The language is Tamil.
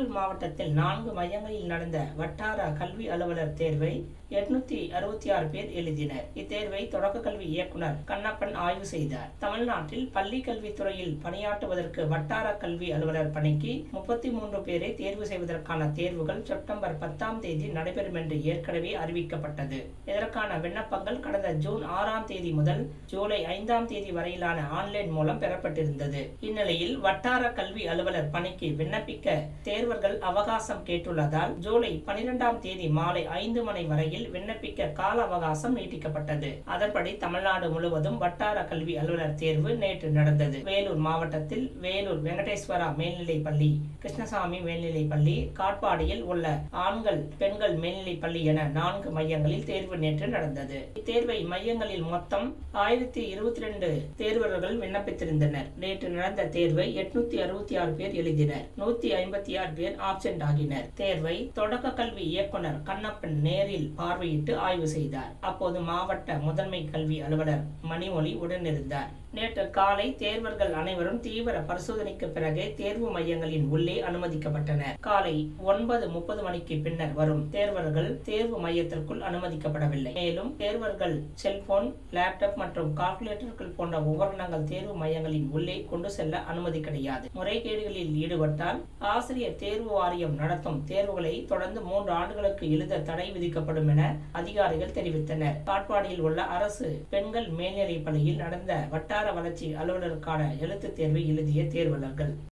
வேலூர் மாவட்டத்தில் நான்கு மையங்களில் நடந்த வட்டார கல்வி அலுவலர் தேர்வை எட்நூத்தி அறுபத்தி ஆறு பேர் எழுதினர் இத்தேர்வை தொடக்க கல்வி இயக்குனர் கண்ணப்பன் ஆய்வு செய்தார் தமிழ்நாட்டில் பள்ளி கல்வித்துறையில் பணியாற்றுவதற்கு வட்டார கல்வி அலுவலர் பணிக்கு முப்பத்தி மூன்று பேரை தேர்வு செய்வதற்கான தேர்வுகள் செப்டம்பர் பத்தாம் தேதி நடைபெறும் என்று ஏற்கனவே அறிவிக்கப்பட்டது இதற்கான விண்ணப்பங்கள் கடந்த ஜூன் ஆறாம் தேதி முதல் ஜூலை ஐந்தாம் தேதி வரையிலான ஆன்லைன் மூலம் பெறப்பட்டிருந்தது இந்நிலையில் வட்டார கல்வி அலுவலர் பணிக்கு விண்ணப்பிக்க தேர்வர்கள் அவகாசம் கேட்டுள்ளதால் ஜூலை பனிரெண்டாம் தேதி மாலை ஐந்து மணி வரையில் விண்ணப்பிக்க கால அவகாசம் நீட்டிக்கப்பட்டது அதன்படி தமிழ்நாடு முழுவதும் வட்டார கல்வி அலுவலர் தேர்வு நேற்று நடந்தது வேலூர் மாவட்டத்தில் வேலூர் வெங்கடேஸ்வரா மேல்நிலைப் பள்ளி கிருஷ்ணசாமி மேல்நிலைப் பள்ளி காட்பாடியில் உள்ள ஆண்கள் பெண்கள் மேல்நிலைப் பள்ளி என நான்கு மையங்களில் தேர்வு நேற்று நடந்தது இத்தேர்வை மையங்களில் மொத்தம் ஆயிரத்தி இருபத்தி ரெண்டு தேர்வர்கள் விண்ணப்பித்திருந்தனர் நேற்று நடந்த தேர்வை எட்நூத்தி அறுபத்தி ஆறு பேர் எழுதினர் நூத்தி ஐம்பத்தி ஆறு பேர் ஆப்சென்ட் ஆகினர் தேர்வை தொடக்க கல்வி இயக்குனர் கண்ணப்பன் நேரில் பார்வையிட்டு ஆய்வு செய்தார் அப்போது மாவட்ட முதன்மை கல்வி அலுவலர் மணிமொழி உடனிருந்தார் நேற்று காலை தேர்வர்கள் அனைவரும் தீவிர பரிசோதனைக்கு பிறகு தேர்வு மையங்களின் உள்ளே அனுமதிக்கப்பட்டனர் காலை ஒன்பது முப்பது மணிக்கு பின்னர் வரும் தேர்வர்கள் தேர்வு மையத்திற்குள் அனுமதிக்கப்படவில்லை மேலும் தேர்வர்கள் செல்போன் லேப்டாப் மற்றும் கால்குலேட்டர்கள் போன்ற உபகரணங்கள் தேர்வு மையங்களின் உள்ளே கொண்டு செல்ல அனுமதி கிடையாது முறைகேடுகளில் ஈடுபட்டால் ஆசிரியர் தேர்வு வாரியம் நடத்தும் தேர்வுகளை தொடர்ந்து மூன்று ஆண்டுகளுக்கு எழுத தடை விதிக்கப்படும் என அதிகாரிகள் தெரிவித்தனர் காட்பாடியில் உள்ள அரசு பெண்கள் மேல்நிலைப் பள்ளியில் நடந்த வட்டார வளர்ச்சி அலுவலருக்கான எழுத்துத் தேர்வை எழுதிய தேர்வலர்கள்